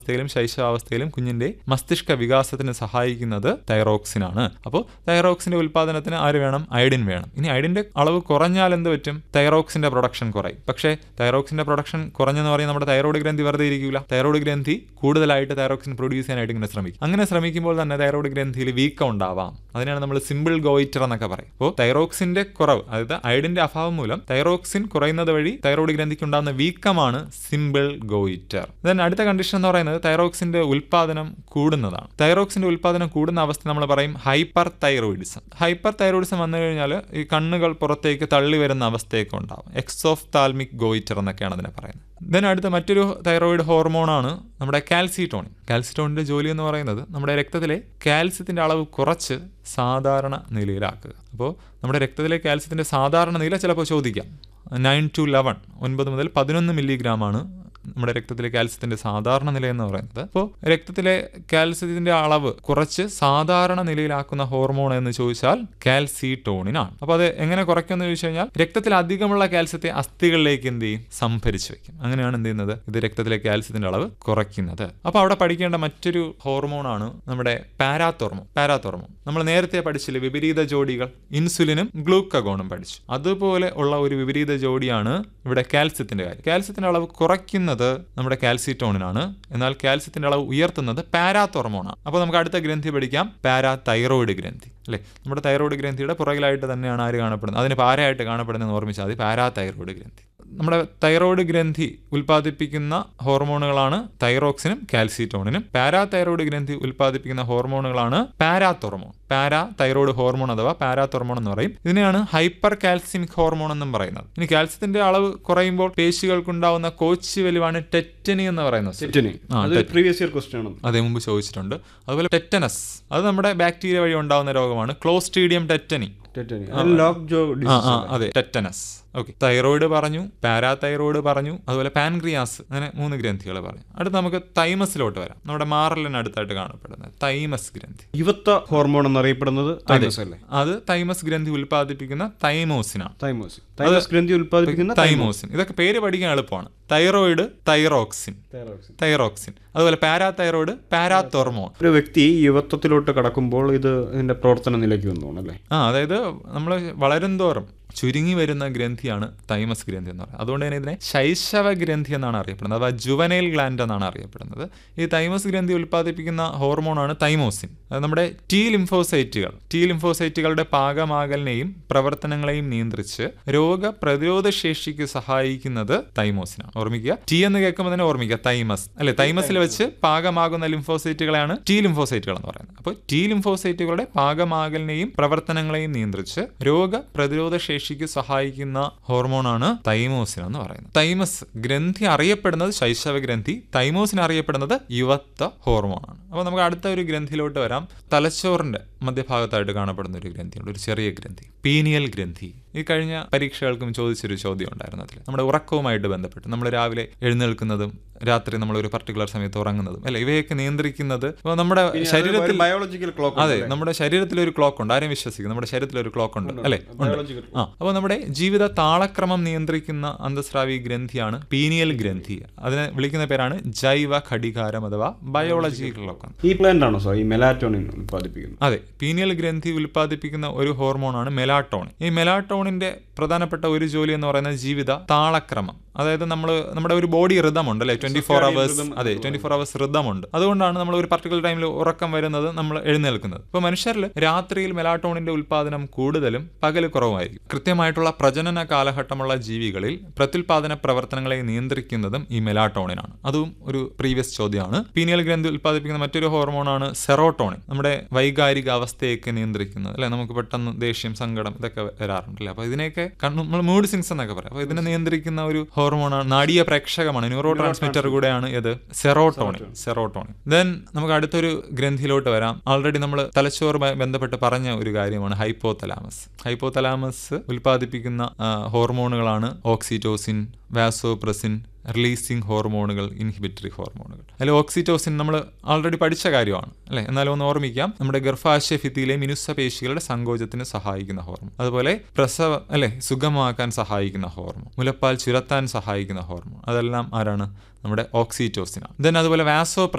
അവസ്ഥയിലും ശൈശവാവസ്ഥയിലും കുഞ്ഞിന്റെ മസ്തിഷ്ക വികാസത്തിന് സഹായിക്കുന്നത് തൈറോക്സിൻ ആണ് അപ്പോൾ തൈറോക്സിന്റെ ഉൽപ്പാദനത്തിന് ആര് വേണം അയഡിൻ വേണം ഇനി അയഡിന്റെ അളവ് കുറഞ്ഞാൽ എന്ത് പറ്റും തൈറോക്സിന്റെ പ്രൊഡക്ഷൻ കുറയും പക്ഷേ തൈറോക്സിന്റെ പ്രൊഡക്ഷൻ കുറഞ്ഞെന്ന് പറയുന്നത് നമ്മുടെ തൈറോയ്ഡ് ഗ്രന്ഥി വെറുതെ ഇരിക്കില്ല തൈറോയ്ഡ് ഗ്രന്ഥി കൂടുതലായിട്ട് തൈറോക്സിൻ പ്രൊഡ്യൂസ് ചെയ്യാനായിട്ട് ഇങ്ങനെ ശ്രമിക്കും അങ്ങനെ ശ്രമിക്കുമ്പോൾ തന്നെ തൈറോയ്ഡ് ഗ്രന്ഥിയിൽ വീക്കം ഉണ്ടാവാം അതിനാണ് നമ്മൾ സിമ്പിൾ ഗോയിറ്റർ എന്നൊക്കെ പറയും അപ്പോൾ തൈറോക്സിന്റെ കുറവ് അതായത് അയഡിന്റെ അഭാവം മൂലം തൈറോക്സിൻ കുറയുന്നത് വഴി തൈറോയ്ഡ് ഗ്രന്ഥിക്ക് ഉണ്ടാകുന്ന വീക്കമാണ് സിമ്പിൾ ഗോയിറ്റർ ദെൻ അടുത്ത കണ്ടീഷൻ എന്ന് പറയുന്നത് തൈറോക്സിന്റെ ഉൽപാദനം കൂടുന്നതാണ് തൈറോക്സിന്റെ ഉൽപാദനം കൂടുന്ന അവസ്ഥ നമ്മൾ പറയും ഹൈപ്പർ തൈറോയിഡിസം ഹൈപ്പർ തൈറോയിഡിസം വന്നു കഴിഞ്ഞാൽ ഈ കണ്ണുകൾ പുറത്തേക്ക് തള്ളി വരുന്ന അവസ്ഥയൊക്കെ ഉണ്ടാവും എക്സോഫ് താൽമിക് ഗോയിറ്റർ എന്നൊക്കെയാണ് അതിനെ പറയുന്നത് ദെൻ അടുത്ത മറ്റൊരു തൈറോയിഡ് ഹോർമോണാണ് നമ്മുടെ കാൽസിറ്റോണിൻ കാൽസിറ്റോണിന്റെ ജോലി എന്ന് പറയുന്നത് നമ്മുടെ രക്തത്തിലെ കാൽസ്യത്തിന്റെ അളവ് കുറച്ച് സാധാരണ നിലയിലാക്കുക അപ്പോൾ നമ്മുടെ രക്തത്തിലെ കാൽസ്യത്തിന്റെ സാധാരണ നില ചിലപ്പോൾ ചോദിക്കാം നയൻ ടു ലെവൻ ഒൻപത് മുതൽ പതിനൊന്ന് മില്ലിഗ്രാം ആണ് നമ്മുടെ രക്തത്തിലെ കാൽസ്യത്തിന്റെ സാധാരണ നില എന്ന് പറയുന്നത് അപ്പോൾ രക്തത്തിലെ കാൽസ്യത്തിന്റെ അളവ് കുറച്ച് സാധാരണ നിലയിലാക്കുന്ന ഹോർമോൺ എന്ന് ചോദിച്ചാൽ കാൽസിറ്റോണിനാണ് അപ്പോൾ അത് എങ്ങനെ കുറയ്ക്കുമെന്ന് ചോദിച്ചു കഴിഞ്ഞാൽ രക്തത്തിൽ അധികമുള്ള കാൽസ്യത്തെ അസ്ഥികളിലേക്ക് എന്ത് ചെയ്യും സംഭരിച്ചു വെക്കും അങ്ങനെയാണ് എന്ത് ചെയ്യുന്നത് ഇത് രക്തത്തിലെ കാൽസ്യത്തിന്റെ അളവ് കുറയ്ക്കുന്നത് അപ്പോൾ അവിടെ പഠിക്കേണ്ട മറ്റൊരു ഹോർമോണാണ് നമ്മുടെ പാരാത്തോർമോൺ പാരാത്തോർമോൺ നമ്മൾ നേരത്തെ പഠിച്ചില്ലേ വിപരീത ജോഡികൾ ഇൻസുലിനും ഗ്ലൂക്കഗോണും പഠിച്ചു അതുപോലെ ഉള്ള ഒരു വിപരീത ജോഡിയാണ് ഇവിടെ കാൽസ്യത്തിന്റെ കാര്യം കാൽസ്യത്തിന്റെ അളവ് കുറയ്ക്കുന്നത് നമ്മുടെ കാൽസിറ്റോണിനാണ് എന്നാൽ കാൽസ്യത്തിന്റെ അളവ് ഉയർത്തുന്നത് പാരാത്തോർമോണാണ് അപ്പോൾ നമുക്ക് അടുത്ത ഗ്രന്ഥി പഠിക്കാം പാരാ തൈറോയിഡ് ഗ്രന്ഥി അല്ലേ നമ്മുടെ തൈറോയിഡ് ഗ്രന്ഥിയുടെ പുറകിലായിട്ട് തന്നെയാണ് ആര് കാണപ്പെടുന്നത് അതിന് പാരയായിട്ട് കാണപ്പെടുന്നതെന്ന് ഓർമ്മിച്ചാൽ മതി പാരാ തൈറോയിഡ് ഗ്രന്ഥി നമ്മുടെ തൈറോയിഡ് ഗ്രന്ഥി ഉൽപ്പാദിപ്പിക്കുന്ന ഹോർമോണുകളാണ് തൈറോക്സിനും കാൽസിറ്റോണിനും പാരാ തൈറോയിഡ് ഗ്രന്ഥി ഉൽപ്പാദിപ്പിക്കുന്ന ഹോർമോണുകളാണ് പാരാത്തോർമോൺ പാരാ തൈറോയിഡ് ഹോർമോൺ അഥവാ പാരാത്തോർമോൺ എന്ന് പറയും ഇതിനെയാണ് ഹൈപ്പർ കാൽസ്യമിക് ഹോർമോൺ എന്നും പറയുന്നത് ഇനി കാൽസ്യത്തിന്റെ അളവ് കുറയുമ്പോൾ പേശികൾക്കുണ്ടാവുന്ന കോച്ചി വലിവാണ് ടെറ്റനി എന്ന് പറയുന്നത് ടെറ്റനി ആ, അത് പ്രീവിയസ് ഇയർ ക്വസ്റ്റ്യൻ ആണ് അതേ മുമ്പ് ചോദിച്ചിട്ടുണ്ട് അതുപോലെ ടെറ്റനസ് അത് നമ്മുടെ ബാക്ടീരിയ വഴി ഉണ്ടാകുന്ന രോഗമാണ് clostridium tetany tetany lockjaw ആ ആ അതെ ടെറ്റനസ് ഓക്കെ തൈറോയിഡ് പറഞ്ഞു പാരാതൈറോയിഡ് പറഞ്ഞു അതുപോലെ പാൻക്രിയാസ് അങ്ങനെ മൂന്ന് ഗ്രന്ഥികൾ പറഞ്ഞു അടുത്ത് നമുക്ക് തൈമസിലോട്ട് വരാം നമ്മുടെ മാറലിന് അടുത്തായിട്ട് കാണപ്പെടുന്നത് തൈമസ് ഗ്രന്ഥി യുവത്വ ഹോർമോൺ എന്നറിയപ്പെടുന്നത് തൈമസ് അല്ലേ അത് തൈമസ് ഗ്രന്ഥി ഉൽപ്പാദിപ്പിക്കുന്ന തൈമോസിനാണ് തൈമോസ് തൈമസ് ഗ്രന്ഥി ഉൽപ്പാദിപ്പിക്കുന്ന തൈമോസിൻ ഇതൊക്കെ പേര് പഠിക്കാൻ എളുപ്പമാണ് തൈറോയിഡ് തൈറോക്സിൻ തൈറോക്സിൻ തൈറോക്സിൻ അതുപോലെ പാരാതൈറോയിഡ് പാരാത്തോർമോൺ ഒരു വ്യക്തി യുവത്വത്തിലോട്ട് കടക്കുമ്പോൾ ഇത് ഇതിന്റെ പ്രവർത്തന നിലയ്ക്ക് വന്നു അല്ലേ ആ അതായത് നമ്മൾ വളരും തോറും ചുരുങ്ങി വരുന്ന ഗ്രന്ഥിയാണ് തൈമസ് ഗ്രന്ഥി എന്ന് പറയുന്നത് അതുകൊണ്ട് തന്നെ ഇതിനെ ശൈശവ ഗ്രന്ഥി എന്നാണ് അറിയപ്പെടുന്നത് അഥവാ ജുവനൈൽ ഗ്ലാൻഡ് എന്നാണ് അറിയപ്പെടുന്നത് ഈ തൈമസ് ഗ്രന്ഥി ഉൽപ്പാദിപ്പിക്കുന്ന ഹോർമോണാണ് തൈമോസിൻ അത് നമ്മുടെ ടി ലിംഫോസൈറ്റുകൾ ടി ലിംഫോസൈറ്റുകളുടെ പാകമാകലിനെയും പ്രവർത്തനങ്ങളെയും നിയന്ത്രിച്ച് രോഗപ്രതിരോധ ശേഷിക്ക് സഹായിക്കുന്നത് തൈമോസിനാണ് ഓർമ്മിക്കുക ടി എന്ന് കേൾക്കുമ്പോൾ തന്നെ ഓർമ്മിക്കുക തൈമസ് അല്ലെ തൈമസിൽ വെച്ച് പാകമാകുന്ന ലിംഫോസൈറ്റുകളെയാണ് ടി ലിംഫോസൈറ്റുകൾ എന്ന് പറയുന്നത് അപ്പോൾ ടി ലിംഫോസൈറ്റുകളുടെ പാകമാകലിനെയും പ്രവർത്തനങ്ങളെയും നിയന്ത്രിച്ച് രോഗപ്രതിരോധ ശേഷിക്ക് സഹായിക്കുന്ന ഹോർമോണാണ് തൈമോസിൻ എന്ന് പറയുന്നത് തൈമസ് ഗ്രന്ഥി അറിയപ്പെടുന്നത് ശൈശവ ഗ്രന്ഥി തൈമോസിൻ അറിയപ്പെടുന്നത് യുവത്വ ഹോർമോണാണ് അപ്പോൾ നമുക്ക് അടുത്ത ഒരു ഗ്രന്ഥിയിലോട്ട് വരാം തലച്ചോറിന്റെ മധ്യഭാഗത്തായിട്ട് കാണപ്പെടുന്ന ഒരു ഗ്രന്ഥിയുണ്ട് ഒരു ചെറിയ ഗ്രന്ഥി പീനിയൽ ഗ്രന്ഥി ഈ കഴിഞ്ഞ പരീക്ഷകൾക്കും ചോദിച്ചൊരു ചോദ്യം ഉണ്ടായിരുന്നു അതിൽ നമ്മുടെ ഉറക്കവുമായിട്ട് ബന്ധപ്പെട്ട് നമ്മൾ രാവിലെ എഴുന്നേൽക്കുന്നതും രാത്രി നമ്മൾ ഒരു പർട്ടിക്കുലർ സമയത്ത് ഉറങ്ങുന്നതും അല്ലെ ഇവയൊക്കെ നിയന്ത്രിക്കുന്നത് ഇപ്പോൾ നമ്മുടെ ശരീരത്തിൽ ബയോളജിക്കൽ ക്ലോക്ക് അതെ നമ്മുടെ ശരീരത്തിൽ ഒരു ക്ലോക്ക് ഉണ്ട് ആരും വിശ്വസിക്കും നമ്മുടെ ശരീരത്തിൽ ഒരു ക്ലോക്ക് ഉണ്ട് അല്ലെ ഉണ്ട് ബയോളജിക്കൽ ആ അപ്പോൾ നമ്മുടെ ജീവിത താളക്രമം നിയന്ത്രിക്കുന്ന അന്തസ്രാവി ഗ്രന്ഥിയാണ് പീനിയൽ ഗ്രന്ഥി അതിനെ വിളിക്കുന്ന പേരാണ് ജൈവ ഘടികാരം അഥവാ ബയോളജി ക്ലോക്ക് ഈ പ്ലാന്റ് ആണോ സാർ ഈ മെലാറ്റോണിൻ ഉൽപ്പാദിപ്പിക്കുന്നത് അതെ പീനിയൽ ഗ്രന്ഥി ഉൽപ്പാദിപ്പിക്കുന്ന ഒരു ഹോർമോണാണ് മെലാട്ടോണിൻ ഈ മെലാട്ടോണിന്റെ പ്രധാനപ്പെട്ട ഒരു ജോലി എന്ന് പറയുന്നത് ജീവിത താളക്രമം അതായത് നമ്മൾ നമ്മുടെ ഒരു ബോഡി റിതം ഉണ്ട് അല്ലെ ട്വന്റി ഫോർ അവേഴ്സ് അതെ ട്വന്റി ഫോർ അവേഴ്സ് റിതമുണ്ട് അതുകൊണ്ടാണ് നമ്മൾ ഒരു പർട്ടിക്കുലർ ടൈമിൽ ഉറക്കം വരുന്നത് നമ്മൾ എഴുന്നേൽക്കുന്നത് ഇപ്പോൾ മനുഷ്യരിൽ രാത്രിയിൽ മെലാട്ടോണിന്റെ ഉൽപ്പാദനം കൂടുതലും പകൽ കുറവായിരിക്കും കൃത്യമായിട്ടുള്ള പ്രജനന കാലഘട്ടമുള്ള ജീവികളിൽ പ്രത്യുൽപാദന പ്രവർത്തനങ്ങളെ നിയന്ത്രിക്കുന്നതും ഈ മെലാട്ടോണിനാണ് അതും ഒരു പ്രീവിയസ് ചോദ്യമാണ് പീനിയൽ ഗ്രന്ഥി ഉൽപ്പാദിപ്പിക്കുന്ന മറ്റൊരു ഹോർമോണാണ് സെറോട്ടോണിൻ നമ്മുടെ വൈകാരിക അവസ്ഥയൊക്കെ നിയന്ത്രിക്കുന്നത് അല്ലെ നമുക്ക് പെട്ടെന്ന് ദേഷ്യം സങ്കടം ഇതൊക്കെ വരാറുണ്ടല്ലേ അപ്പോൾ ഇതിനെയൊക്കെ നമ്മൾ മൂഡ് സിങ്സ് എന്നൊക്കെ പറയാം അപ്പോൾ ഇതിനെ നിയന്ത്രിക്കുന്ന ഒരു ഹോർമോണാണ് നാടീയ പ്രേക്ഷകമാണ് ന്യൂറോ ട്രാൻസ്മിറ്റർ കൂടെയാണ് ഇത് സെറോട്ടോണിൻ സെറോട്ടോണിൻ ദെൻ നമുക്ക് അടുത്തൊരു ഗ്രന്ഥിയിലോട്ട് വരാം ഓൾറെഡി നമ്മൾ തലച്ചോറുമായി ബന്ധപ്പെട്ട് പറഞ്ഞ ഒരു കാര്യമാണ് ഹൈപ്പോതലാമസ് ഹൈപ്പോതലാമസ് ഉൽപ്പാദിപ്പിക്കുന്ന ആ, ഹോർമോണുകളാണ് ഓക്സിറ്റോസിൻ വാസോപ്രസിൻ റിലീസിങ് ഹോർമോണുകൾ ഇൻഹിബിറ്ററി ഹോർമോണുകൾ അതിൽ ഓക്സിറ്റോസിൻ നമ്മൾ ഓൾറെഡി പഠിച്ച കാര്യമാണ് അല്ലേ എന്നാലും ഒന്ന് ഓർമ്മിക്കാം നമ്മുടെ ഗർഭാശയ ഭിത്തിയിലെ മിനുസ പേശികളുടെ സങ്കോചത്തിന് സഹായിക്കുന്ന ഹോർമോൺ അതുപോലെ പ്രസവ അല്ലെ സുഗമമാക്കാൻ സഹായിക്കുന്ന ഹോർമോൺ മുലപ്പാൽ ചുരത്താൻ സഹായിക്കുന്ന ഹോർമോൺ അതെല്ലാം ആരാണ് നമ്മുടെ ഓക്സിറ്റോസിനാണ് ദെൻ അതുപോലെ വാസോ